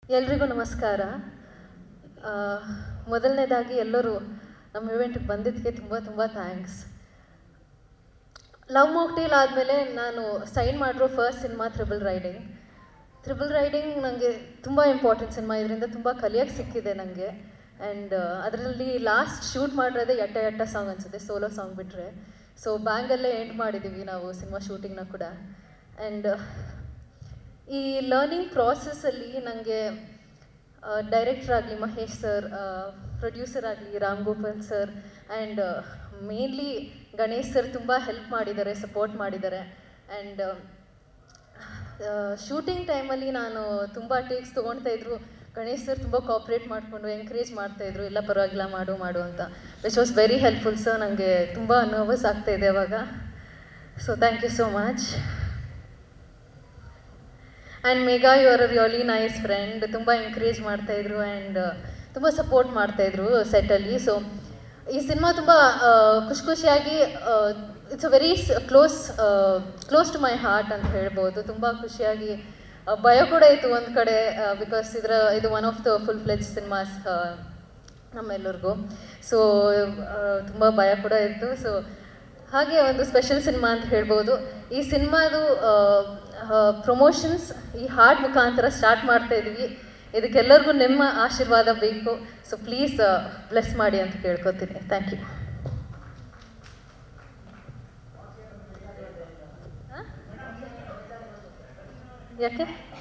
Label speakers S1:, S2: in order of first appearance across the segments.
S1: ಎಲ್ರಿಗೂ ನಮಸ್ಕಾರ ಆ, ಮೊದಲನೇದಾಗಿ ಎಲ್ಲರೂ ನಮ್ಮ ಇವೆಂಟ್ಗೆ ಬಂದಿದ್ದಕ್ಕೆ ತುಂಬ ತುಂಬ ಥ್ಯಾಂಕ್ಸ್ ಲವ್ ಮಾಕ್ಟೇಲ್ ಆದಮೇಲೆ ನಾನು ಸೈನ್ ಮಾಡಿರೋ first cinema triple riding triple riding ನನಗೆ ತುಂಬ ಇಂಪಾರ್ಟೆಂಟ್ ಸಿನಿಮಾ ಇದರಿಂದ ತುಂಬ ಕಲಿಯೋಕ್ಕೆ ಸಿಕ್ಕಿದೆ ನನಗೆ ಆ್ಯಂಡ್ ಅದರಲ್ಲಿ ಲಾಸ್ಟ್ ಶೂಟ್ ಮಾಡಿರೋದೇ ಎಟ್ಟ ಎಟ್ಟ ಸಾಂಗ್ ಅನಿಸುತ್ತೆ ಸೋಲೋ ಸಾಂಗ್ ಬಿಟ್ಟರೆ ಸೊ ಬ್ಯಾಂಗಲ್ಲೇ ಎಂಡ್ ಮಾಡಿದ್ದೀವಿ ನಾವು ಸಿನಿಮಾ ಶೂಟಿಂಗ್ನ ಕೂಡ ಆ್ಯಂಡ್ ಈ ಲರ್ನಿಂಗ್ ಪ್ರಾಸೆಸ್ಸಲ್ಲಿ ನನಗೆ ಡೈರೆಕ್ಟರ್ ಆಗಲಿ ಮಹೇಶ್ ಸರ್ ಪ್ರೊಡ್ಯೂಸರ್ ಆಗಲಿ Ram Gopal sir and mainly Ganesh sir ತುಂಬ ಹೆಲ್ಪ್ ಮಾಡಿದ್ದಾರೆ ಸಪೋರ್ಟ್ ಮಾಡಿದ್ದಾರೆ ಆ್ಯಂಡ್ ಶೂಟಿಂಗ್ ಟೈಮಲ್ಲಿ ನಾನು ತುಂಬ ಟೇಕ್ಸ್ ತೊಗೊಳ್ತಾ ಇದ್ರು ಗಣೇಶ್ ಸರ್ ತುಂಬ ಕಾಪ್ರೇಟ್ ಮಾಡಿಕೊಂಡು ಎಂಕರೇಜ್ ಮಾಡ್ತಾಯಿದ್ರು ಎಲ್ಲ ಪರವಾಗಿಲ್ಲ ಮಾಡು ಮಾಡು ಅಂತ which was very helpful sir ನನಗೆ ತುಂಬ ನರ್ವಸ್ ಆಗ್ತಾಯಿದೆ ಅವಾಗ so thank you so much and Megha you are a really nice friend ತುಂಬ ಎಂಕರೇಜ್ ಮಾಡ್ತಾಯಿದ್ರು ಆ್ಯಂಡ್ ತುಂಬ ಸಪೋರ್ಟ್ ಮಾಡ್ತಾಯಿದ್ರು ಸೆಟ್ಟಲ್ಲಿ ಸೊ ಈ ಸಿನಿಮಾ ತುಂಬ ಖುಷಿ ಖುಷಿಯಾಗಿ it's a very close close to my heart ಅಂತ ಹೇಳ್ಬೋದು ತುಂಬ ಖುಷಿಯಾಗಿ ಆ, ಭಯ ಕೂಡ ಇತ್ತು ಒಂದು ಕಡೆ ಬಿಕಾಸ್ ಇದರ ಇದು one of the full fledge cinemas ನಮ್ಮೆಲ್ಲರಿಗೂ ಸೊ ತುಂಬ ಭಯ ಕೂಡ ಇತ್ತು ಸೊ ಹಾಗೆ ಒಂದು ಸ್ಪೆಷಲ್ ಸಿನಿಮಾ ಅಂತ ಹೇಳ್ಬೋದು ಈ ಸಿನಿಮಾದು ಪ್ರಮೋಷನ್ಸ್ ಈ ಹಾಡ್ ಮುಖಾಂತರ ಸ್ಟಾರ್ಟ್ ಮಾಡ್ತಾ ಇದ್ದೀವಿ ಇದಕ್ಕೆಲ್ಲರಿಗೂ ನಿಮ್ಮ ಆಶೀರ್ವಾದ ಬೇಕು ಸೊ ಪ್ಲೀಸ್ ಬ್ಲೆಸ್ ಮಾಡಿ ಅಂತ ಕೇಳ್ಕೊತೀನಿ ಥ್ಯಾಂಕ್ ಯು ಯಾಕೆ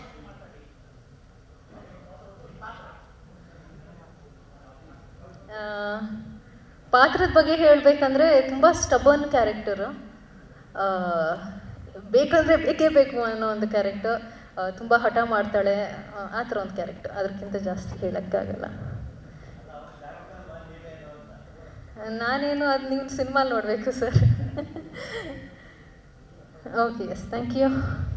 S1: ಆ, ಪಾತ್ರದ ಬಗ್ಗೆ ಹೇಳಬೇಕಂದ್ರೆ ತುಂಬ ಸ್ಟಬನ್ ಕ್ಯಾರೆಕ್ಟರು ಬೇಕಂದರೆ ಬೇಕೇ ಬೇಕು ಅನ್ನೋ ಒಂದು ಕ್ಯಾರೆಕ್ಟರ್ ತುಂಬ ಹಠ ಮಾಡ್ತಾಳೆ ಆ, ಆ ಥರ ಒಂದು ಕ್ಯಾರೆಕ್ಟರ್ ಅದಕ್ಕಿಂತ ಜಾಸ್ತಿ ಹೇಳೋಕ್ಕಾಗಲ್ಲ ನಾನೇನು ಅದು ನೀವು ಸಿನಿಮಾ ನೋಡಬೇಕು sir okay yes thank you